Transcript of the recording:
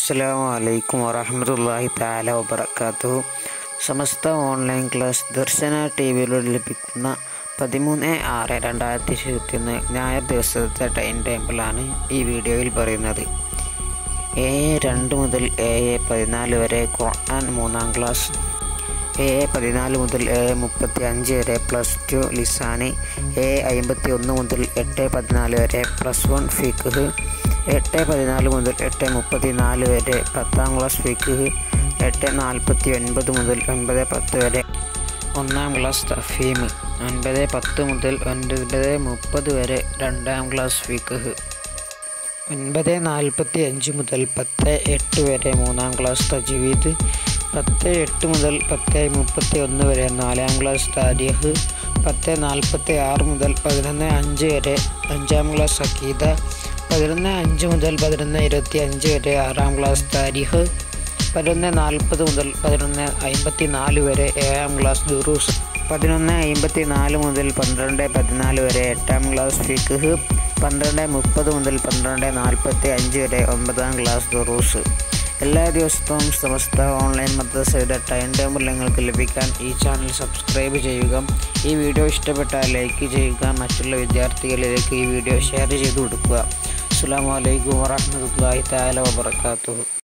അസ്സലാമു അലൈക്കും വറഹമത്തല്ലാഹി താല വബർക്കാത്തു Samastha online class Darshana T വിയിലൂടെ ലഭിക്കുന്ന പതിമൂന്ന് ആറ് രണ്ടായിരത്തി ഇരുപത്തിയൊന്ന് ഞായർ ദിവസത്തെ ടൈം ടേബിളാണ് ഈ വീഡിയോയിൽ പറയുന്നത് എ രണ്ട് മുതൽ എ പതിനാല് വരെ ഖുർആൻ മൂന്നാം ക്ലാസ് എ പതിനാല് മുതൽ എ മുപ്പത്തി അഞ്ച് വരെ പ്ലസ് ടു ലിസാനി എ അമ്പത്തി ഒന്ന് മുതൽ എട്ട് പതിനാല് വരെ പ്ലസ് വൺ ഫിഖ് എട്ട് പതിനാല് മുതൽ എട്ട് മുപ്പത്തി നാല് വരെ പത്താം ക്ലാസ് ഫിഖ് എട്ട് നാൽപ്പത്തി ഒൻപത് മുതൽ ഒൻപത് പത്ത് വരെ ഒന്നാം ക്ലാസ് തഫീം ഒൻപത് പത്ത് മുതൽ ഒൻപത് മുപ്പത് വരെ രണ്ടാം ക്ലാസ് ഫിഖ് ഒൻപത് നാൽപ്പത്തി അഞ്ച് മുതൽ പത്ത് എട്ട് വരെ മൂന്നാം ക്ലാസ് തജ്വീദ് പത്ത് എട്ട് മുതൽ പത്ത് മുപ്പത്തി ഒന്ന് വരെ നാലാം ക്ലാസ് താരിഖ് പത്ത് നാൽപ്പത്തി ആറ് മുതൽ പതിനൊന്ന് അഞ്ച് വരെ അഞ്ചാം ക്ലാസ് അക്കീദ പതിനൊന്ന് അഞ്ച് മുതൽ പതിനൊന്ന് ഇരുപത്തി അഞ്ച് വരെ ആറാം ക്ലാസ് താരിഖ് പതിനൊന്ന് നാൽപ്പത് മുതൽ പതിനൊന്ന് അമ്പത്തി നാല് വരെ ഏഴാം ക്ലാസ് ദുറൂസ് പതിനൊന്ന് അമ്പത്തി നാല് മുതൽ പന്ത്രണ്ട് പതിനാല് വരെ എട്ടാം ക്ലാസ് ഫിഖ് പന്ത്രണ്ട് മുപ്പത് മുതൽ പന്ത്രണ്ട് നാൽപ്പത്തി അഞ്ച് വരെ ഒമ്പതാം ക്ലാസ് ദുറൂസ് എല്ലാ ദിവസവും സമസ്ത ഓൺലൈൻ മദ്രസയുടെ ടൈം ടേബിൾ നിങ്ങൾക്ക് ലഭിക്കാൻ ഈ ചാനൽ സബ്സ്ക്രൈബ് ചെയ്യുക ഈ വീഡിയോ ഇഷ്ടപ്പെട്ടാൽ ലൈക്ക് ചെയ്യുക മറ്റുള്ള വിദ്യാർത്ഥികളിലേക്ക് ഈ വീഡിയോ ഷെയർ ചെയ്ത് കൊടുക്കുക അസ്സാം വലൈക്കും വാഹമത്തല്ലാഹി താല വാബർക്കാത്തു